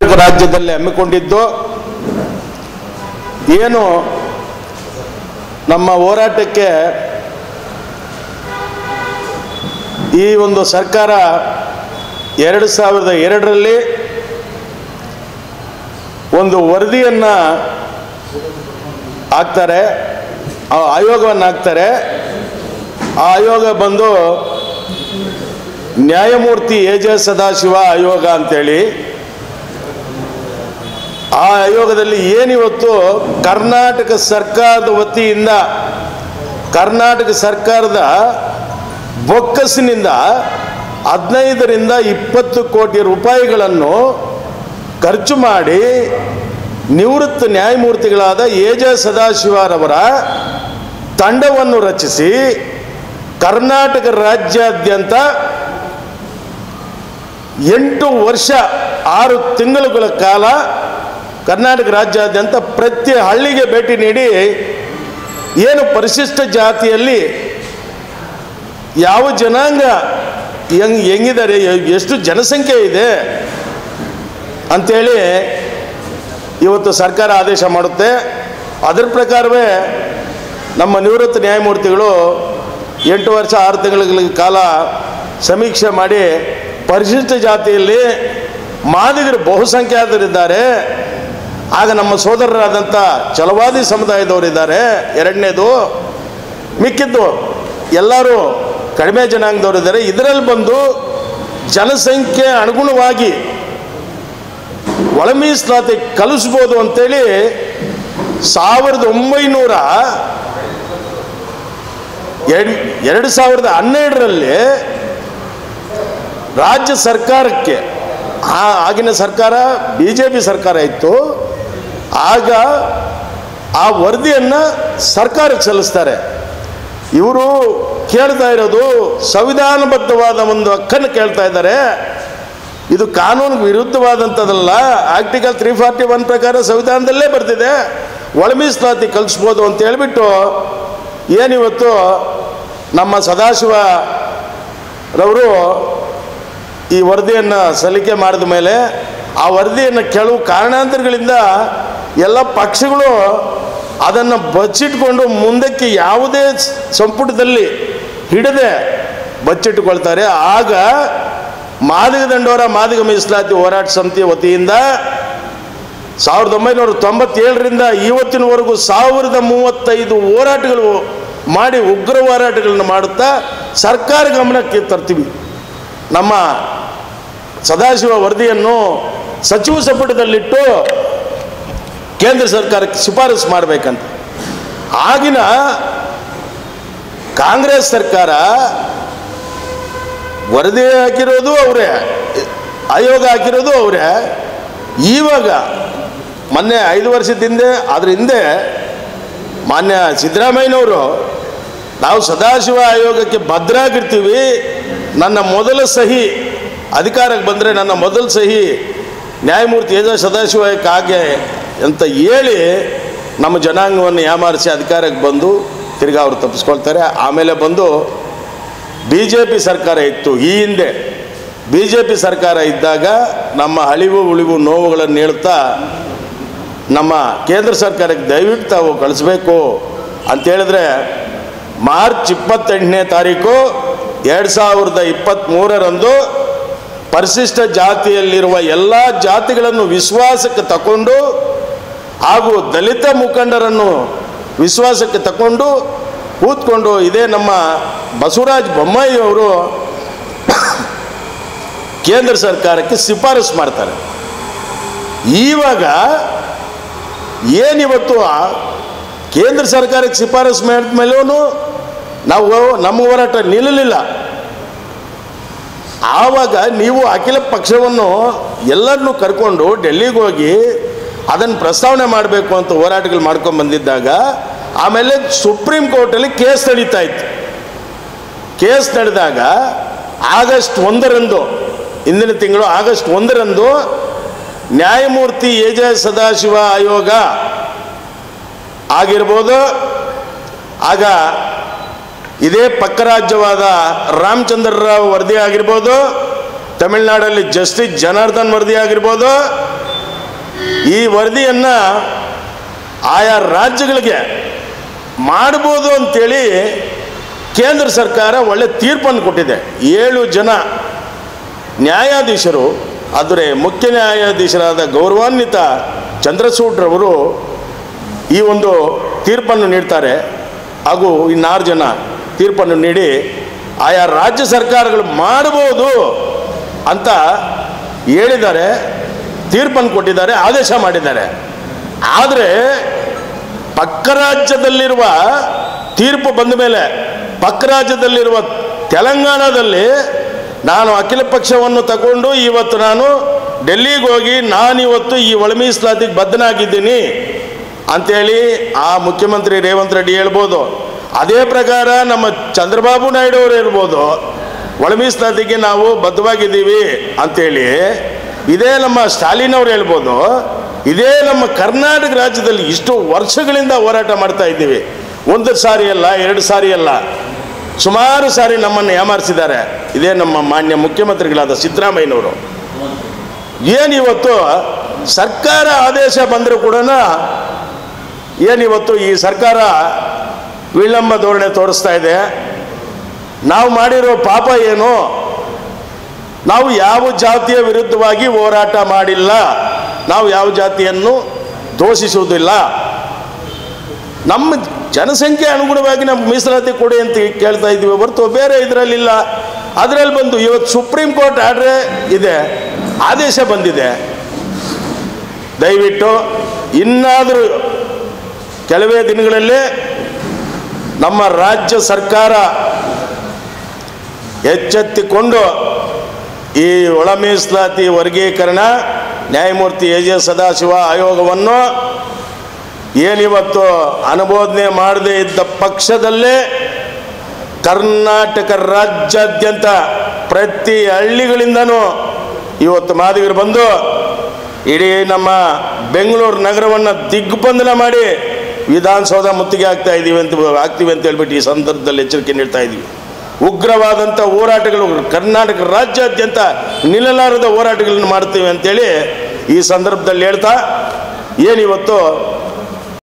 ಕರ್ನಾಟಕ ರಾಜ್ಯದಲ್ಲಿ ಹಮ್ಮಿಕೊಂಡಿದ್ದು ಏನು ನಮ್ಮ ಹೋರಾಟಕ್ಕೆ ಈ ಒಂದು ಸರ್ಕಾರ ಎರಡು ಸಾವಿರದ ಎರಡರಲ್ಲಿ ಒಂದು ವರದಿಯನ್ನು ಹಾಕ್ತಾರೆ ಆ ಆಯೋಗವನ್ನು ಹಾಕ್ತಾರೆ ಆ ಆಯೋಗ ಬಂದು ನ್ಯಾಯಮೂರ್ತಿ ಎ ಜೆ ಸದಾಶಿವ ಆಯೋಗ ಅಂತೇಳಿ ಆ ಆಯೋಗದಲ್ಲಿ ಏನಿವತ್ತು ಕರ್ನಾಟಕ ಸರ್ಕಾರದ ವತಿಯಿಂದ ಕರ್ನಾಟಕ ಸರ್ಕಾರದ ಬೊಕ್ಕಸಿನಿಂದ ಹದಿನೈದರಿಂದ ಇಪ್ಪತ್ತು ಕೋಟಿ ರೂಪಾಯಿಗಳನ್ನು ಖರ್ಚು ಮಾಡಿ ನಿವೃತ್ತ ನ್ಯಾಯಮೂರ್ತಿಗಳಾದ ಎ ಜೆ ಸದಾಶಿವರವರ ತಂಡವನ್ನು ರಚಿಸಿ ಕರ್ನಾಟಕ ರಾಜ್ಯಾದ್ಯಂತ ಎಂಟು ವರ್ಷ ಆರು ತಿಂಗಳುಗಳ ಕಾಲ ಕರ್ನಾಟಕ ರಾಜ್ಯಾದ್ಯಂತ ಪ್ರತಿ ಹಳ್ಳಿಗೆ ಭೇಟಿ ನೀಡಿ ಏನು ಪರಿಶಿಷ್ಟ ಜಾತಿಯಲ್ಲಿ ಯಾವ ಜನಾಂಗ ಹೆಂಗ್ ಹೆಂಗಿದ್ದಾರೆ ಎ- ಎಷ್ಟು ಜನಸಂಖ್ಯೆ ಇದೆ ಅಂಥೇಳಿ ಇವತ್ತು ಸರ್ಕಾರ ಆದೇಶ ಮಾಡುತ್ತೆ ಅದರ ಪ್ರಕಾರವೇ ನಮ್ಮ ನಿವೃತ್ತ ನ್ಯಾಯಮೂರ್ತಿಗಳು ಎಂಟು ವರ್ಷ ಆರು ತಿಂಗಳ ಕಾಲ ಸಮೀಕ್ಷೆ ಮಾಡಿ ಪರಿಶಿಷ್ಟ ಜಾತಿಯಲ್ಲಿ ಮಾದಿಗರು ಬಹುಸಂಖ್ಯಾತರಿದ್ದಾರೆ ಆಗ ನಮ್ಮ ಸೋದರರಾದಂಥ ಛಲವಾದಿ ಸಮುದಾಯದವರಿದ್ದಾರೆ ಎರಡನೇದು ಮಿಕ್ಕಿದ್ದು ಎಲ್ಲರೂ ಕಡಿಮೆ ಜನಾಂಗದವರಿದ್ದಾರೆ ಇದರಲ್ಲಿ ಬಂದು ಜನಸಂಖ್ಯೆ ಅನುಗುಣವಾಗಿ ಒಳ ಮೀಸಲಾತಿ ಕಲಿಸ್ಬೋದು ಅಂತೇಳಿ ಸಾವಿರದ ಒಂಬೈನೂರ ಎರಡು ಎರಡು ಸಾವಿರದ ಹನ್ನೆರಡರಲ್ಲಿ ರಾಜ್ಯ ಸರ್ಕಾರಕ್ಕೆ ಆ ಆಗಿನ ಸರ್ಕಾರ ಬಿ ಜೆ ಪಿ ಸರ್ಕಾರ ಇತ್ತು ಆಗ ಆ ವರದಿಯನ್ನು ಸರ್ಕಾರಕ್ಕೆ ಸಲ್ಲಿಸ್ತಾರೆ ಇವರು ಕೇಳ್ತಾ ಇರೋದು ಸಂವಿಧಾನಬದ್ಧವಾದ ಒಂದು ಹಕ್ಕನ್ನು ಕೇಳ್ತಾ ಇದ್ದಾರೆ ಇದು ಕಾನೂನಿಗೆ ವಿರುದ್ಧವಾದಂಥದ್ದಲ್ಲ ಆರ್ಟಿಕಲ್ ತ್ರೀ ಫಾರ್ಟಿ ಒನ್ ಪ್ರಕಾರ ಸಂವಿಧಾನದಲ್ಲೇ ಬರ್ತಿದೆ ಒಳ ಮೀಸಲಾತಿ ಕಲಿಸ್ಬೋದು ಅಂತ ಹೇಳ್ಬಿಟ್ಟು ಏನಿವತ್ತು ನಮ್ಮ ಸದಾಶಿವ ರವರು ಈ ವರದಿಯನ್ನು ಸಲ್ಲಿಕೆ ಮಾಡಿದ ಮೇಲೆ ಆ ವರದಿಯನ್ನು ಕೆಲವು ಕಾರಣಾಂತರಗಳಿಂದ ಎಲ್ಲ ಪಕ್ಷಗಳು ಅದನ್ನು ಬಚ್ಚಿಟ್ಕೊಂಡು ಮುಂದಕ್ಕೆ ಯಾವುದೇ ಸ್- ಸಂಪುಟದಲ್ಲಿ ಹಿಡದೆ ಬಚ್ಚಿಟ್ಟುಕೊಳ್ತಾರೆ ಆಗ ಮಾದಿಗ ದಂಡೋರ ಮಾದಿಗ ಮೀಸಲಾತಿ ಹೋರಾಟ ಸಮಿತಿ ವತಿಯಿಂದ ಸಾವಿರದ ಒಂಬೈನೂರ ತೊಂಬತ್ತೇಳರಿಂದ ಇವತ್ತಿನವರೆಗೂ ಸಾವಿರದ ಮೂವತ್ತೈದು ಹೋರಾಟಗಳು ಮಾಡಿ ಉಗ್ರ ಹೋರಾಟಗಳನ್ನು ಮಾಡುತ್ತಾ ಸರ್ಕಾರ ಗಮನಕ್ಕೆ ತರ್ತೀವಿ ನಮ್ಮ ಸದಾಶಿವ ವರದಿಯನ್ನು ಸಚಿವ ಸಂಪುಟದಲ್ಲಿಟ್ಟು ಕೇಂದ್ರ ಸರ್ಕಾರಕ್ಕೆ ಶಿಫಾರಸು ಮಾಡಬೇಕಂತ ಆಗಿನ ಕಾಂಗ್ರೆಸ್ ಸರ್ಕಾರ ವರದಿ ಹಾಕಿರೋದು ಅವರೇ ಆಯೋಗ ಹಾಕಿರೋದು ಅವರೇ ಇವಾಗ ಮೊನ್ನೆ ಐದು ವರ್ಷದ ಹಿಂದೆ ಅದ್ರ ಹಿಂದೆ ಮಾನ್ಯ ಸಿದ್ದರಾಮಯ್ಯನವರು ನಾವು ಸದಾಶಿವ ಆಯೋಗಕ್ಕೆ ಭದ್ರಾಗಿರ್ತೀವಿ ನನ್ನ ಮೊದಲ ಸಹಿ ಅಧಿಕಾರಕ್ಕೆ ಬಂದರೆ ನನ್ನ ಮೊದಲ ಸಹಿ ನ್ಯಾಯಮೂರ್ತಿ ಎಜ ಸದಾಶಿವಕ್ಕೆ ಹಾಗೆ ಅಂತ ಹೇಳಿ ನಮ್ಮ ಜನಾಂಗವನ್ನು ಯಾಮಾರಿಸಿ ಅಧಿಕಾರಕ್ಕೆ ಬಂದು ತಿರ್ಗಾ ಅವರು ತಪ್ಪಿಸ್ಕೊಳ್ತಾರೆ ಆಮೇಲೆ ಬಂದು ಬಿ ಜೆ ಪಿ ಸರ್ಕಾರ ಇತ್ತು ಈ ಹಿಂದೆ ಬಿ ಜೆ ಪಿ ಸರ್ಕಾರ ಇದ್ದಾಗ ನಮ್ಮ ಅಳಿವು ಉಳಿವು ನೋವುಗಳನ್ನು ಹೇಳ್ತಾ ನಮ್ಮ ಕೇಂದ್ರ ಸರ್ಕಾರಕ್ಕೆ ದಯವಿಟ್ಟು ತಾವು ಕಳಿಸ್ಬೇಕು ಅಂತೇಳಿದ್ರೆ ಮಾರ್ಚ್ ಇಪ್ಪತ್ತೆಂಟನೇ ತಾರೀಕು ಎರಡು ಸಾವಿರದ ಇಪ್ಪತ್ತ್ಮೂರರಂದು ಪರಿಶಿಷ್ಟ ಜಾತಿಯಲ್ಲಿರುವ ಎಲ್ಲ ಜಾತಿಗಳನ್ನು ವಿಶ್ವಾಸಕ್ಕೆ ತಗೊಂಡು ಹಾಗೂ ದಲಿತ ಮುಖಂಡರನ್ನು ವಿಶ್ವಾಸಕ್ಕೆ ತಗೊಂಡು ಕೂತ್ಕೊಂಡು ಇದೇ ನಮ್ಮ ಬಸವರಾಜ ಬೊಮ್ಮಾಯಿ ಅವರು ಕೇಂದ್ರ ಸರ್ಕಾರಕ್ಕೆ ಶಿಫಾರಸು ಮಾಡ್ತಾರೆ ಇವಾಗ ಏನಿವತ್ತು ಆ ಕೇಂದ್ರ ಸರ್ಕಾರಕ್ಕೆ ಶಿಫಾರಸು ಮಾಡಿದ ಮೇಲೂ ನಾವು ನಮ್ಮ ಹೋರಾಟ ನಿಲ್ಲಲಿಲ್ಲ ಆವಾಗ ನೀವು ಅಖಿಲ ಪಕ್ಷವನ್ನು ಎಲ್ಲರನ್ನೂ ಕರ್ಕೊಂಡು ಡೆಲ್ಲಿಗೆ ಹೋಗಿ ಅದನ್ನು ಪ್ರಸ್ತಾವನೆ ಮಾಡಬೇಕು ಅಂತ ಹೋರಾಟಗಳು ಮಾಡ್ಕೊಂಡು ಬಂದಿದ್ದಾಗ ಆಮೇಲೆ ಸುಪ್ರೀಂ ಕೋರ್ಟಲ್ಲಿ ಕೇಸ್ ನಡೀತಾ ಇತ್ತು ಕೇಸ್ ನಡೆದಾಗ ಆಗಸ್ಟ್ ಒಂದರಂದು ಇಂದಿನ ತಿಂಗಳು ಆಗಸ್ಟ್ ಒಂದರಂದು ನ್ಯಾಯಮೂರ್ತಿ ಎ ಜೆ ಸದಾಶಿವ ಆಯೋಗ ಆಗಿರ್ಬೋದು ಆಗ ಇದೇ ಪಕ್ಕ ರಾಜ್ಯವಾದ ರಾಮಚಂದ್ರ ರಾವ್ ವರದಿ ಆಗಿರ್ಬೋದು ತಮಿಳುನಾಡಲ್ಲಿ ಜಸ್ಟಿಸ್ ಜನಾರ್ದನ್ ವರದಿ ಆಗಿರ್ಬೋದು ಈ ವರದಿಯನ್ನು ಆಯಾ ರಾಜ್ಯಗಳಿಗೆ ಮಾಡ್ಬೋದು ಅಂತೇಳಿ ಕೇಂದ್ರ ಸರ್ಕಾರ ಒಳ್ಳೆ ತೀರ್ಪನ್ನು ಕೊಟ್ಟಿದೆ ಏಳು ಜನ ನ್ಯಾಯಾಧೀಶರು ಆದರೆ ಮುಖ್ಯ ನ್ಯಾಯಾಧೀಶರಾದ ಗೌರವಾನ್ವಿತ ಚಂದ್ರಚೂಡ್ರವರು ಈ ಒಂದು ತೀರ್ಪನ್ನು ನೀಡ್ತಾರೆ ಹಾಗೂ ಇನ್ನಾರು ಜನ ತೀರ್ಪನ್ನು ನೀಡಿ ಆಯಾ ರಾಜ್ಯ ಸರ್ಕಾರಗಳು ಮಾಡಬಹುದು ಅಂತ ಹೇಳಿದ್ದಾರೆ ತೀರ್ಪನ್ನು ಕೊಟ್ಟಿದ್ದಾರೆ ಆದೇಶ ಮಾಡಿದ್ದಾರೆ ಆದರೆ ಪಕ್ಕ ರಾಜ್ಯದಲ್ಲಿರುವ ತೀರ್ಪು ಬಂದ ಮೇಲೆ ಪಕ್ಕ ರಾಜ್ಯದಲ್ಲಿರುವ ತೆಲಂಗಾಣದಲ್ಲಿ ನಾನು ಅಖಿಲ ಪಕ್ಷವನ್ನು ತಗೊಂಡು ಇವತ್ತು ನಾನು ಡೆಲ್ಲಿಗೆ ಹೋಗಿ ನಾನಿವತ್ತು ಈ ಒಳ ಮೀಸಲಾತಿಗೆ ಬದ್ಧನಾಗಿದ್ದೀನಿ ಅಂಥೇಳಿ ಆ ಮುಖ್ಯಮಂತ್ರಿ ರೇವಂತ್ ರೆಡ್ಡಿ ಹೇಳ್ಬೋದು ಅದೇ ಪ್ರಕಾರ ನಮ್ಮ ಚಂದ್ರಬಾಬು ನಾಯ್ಡು ಅವರು ಇರ್ಬೋದು ಒಳ ಮೀಸಲಾತಿಗೆ ನಾವು ಬದ್ಧವಾಗಿದ್ದೀವಿ ಅಂಥೇಳಿ ಇದೇ ನಮ್ಮ ಸ್ಟಾಲಿನ್ ಅವ್ರು ಹೇಳ್ಬೋದು ಇದೇ ನಮ್ಮ ಕರ್ನಾಟಕ ರಾಜ್ಯದಲ್ಲಿ ಇಷ್ಟು ವರ್ಷಗಳಿಂದ ಹೋರಾಟ ಮಾಡ್ತಾ ಇದ್ದೀವಿ ಒಂದು ಸಾರಿ ಅಲ್ಲ ಎರಡು ಸಾರಿ ಅಲ್ಲ ಸುಮಾರು ಸಾರಿ ನಮ್ಮನ್ನು ಏಮಾರಿಸಿದ್ದಾರೆ ಇದೇ ನಮ್ಮ ಮಾನ್ಯ ಮುಖ್ಯಮಂತ್ರಿಗಳಾದ ಸಿದ್ದರಾಮಯ್ಯನವರು ಏನಿವತ್ತು ಸರ್ಕಾರ ಆದೇಶ ಬಂದರೂ ಕೂಡ ಏನಿವತ್ತು ಈ ಸರ್ಕಾರ ವಿಳಂಬ ಧೋರಣೆ ತೋರಿಸ್ತಾ ಇದೆ ನಾವು ಮಾಡಿರೋ ಪಾಪ ಏನು ನಾವು ಯಾವ ಜಾತಿಯ ವಿರುದ್ಧವಾಗಿ ಹೋರಾಟ ಮಾಡಿಲ್ಲ ನಾವು ಯಾವ ಜಾತಿಯನ್ನು ದೋಷಿಸುವುದಿಲ್ಲ ನಮ್ಮ ಜನಸಂಖ್ಯೆ ಅನುಗುಣವಾಗಿ ನಮ್ಗೆ ಮೀಸಲಾತಿ ಕೊಡಿ ಅಂತ ಕೇಳ್ತಾ ಇದ್ದೀವಿ ಹೊರತು ಬೇರೆ ಇದರಲ್ಲಿಲ್ಲ ಅದರಲ್ಲಿ ಬಂದು ಇವತ್ತು ಸುಪ್ರೀಂ ಕೋರ್ಟ್ ಆರ್ಡ್ರೆ ಇದೆ ಆದೇಶ ಬಂದಿದೆ ದಯವಿಟ್ಟು ಇನ್ನಾದರೂ ಕೆಲವೇ ದಿನಗಳಲ್ಲೇ ನಮ್ಮ ರಾಜ್ಯ ಸರ್ಕಾರ ಎಚ್ಚೆತ್ತುಕೊಂಡು ಈ ಒಳ ಮೀಸಲಾತಿ ವರ್ಗೀಕರಣ ನ್ಯಾಯಮೂರ್ತಿ ಎ ಜೆ ಸದಾಶಿವ ಆಯೋಗವನ್ನು ಏನಿವತ್ತು ಅನುಮೋದನೆ ಮಾಡದೇ ಇದ್ದ ಪಕ್ಷದಲ್ಲೇ ಕರ್ನಾಟಕ ರಾಜ್ಯಾದ್ಯಂತ ಪ್ರತಿ ಹಳ್ಳಿಗಳಿಂದನೂ ಇವತ್ತು ಮಾದಿಗರು ಬಂದು ಇಡೀ ನಮ್ಮ ಬೆಂಗಳೂರು ನಗರವನ್ನು ದಿಗ್ಬಂಧನ ಮಾಡಿ ವಿಧಾನಸೌಧ ಮುತ್ತಿಗೆ ಆಗ್ತಾ ಇದ್ದೀವಿ ಅಂತ ಆಗ್ತೀವಿ ಅಂತ ಹೇಳ್ಬಿಟ್ಟು ಈ ಸಂದರ್ಭದಲ್ಲಿ ಎಚ್ಚರಿಕೆ ನೀಡ್ತಾ ಇದ್ದೀವಿ ಉಗ್ರವಾದಂಥ ಹೋರಾಟಗಳು ಕರ್ನಾಟಕ ರಾಜ್ಯಾದ್ಯಂತ ನಿಲ್ಲಲಾರದ ಹೋರಾಟಗಳನ್ನು ಮಾಡ್ತೀವಿ ಅಂತೇಳಿ ಈ ಸಂದರ್ಭದಲ್ಲಿ ಹೇಳ್ತಾ ಏನಿವತ್ತು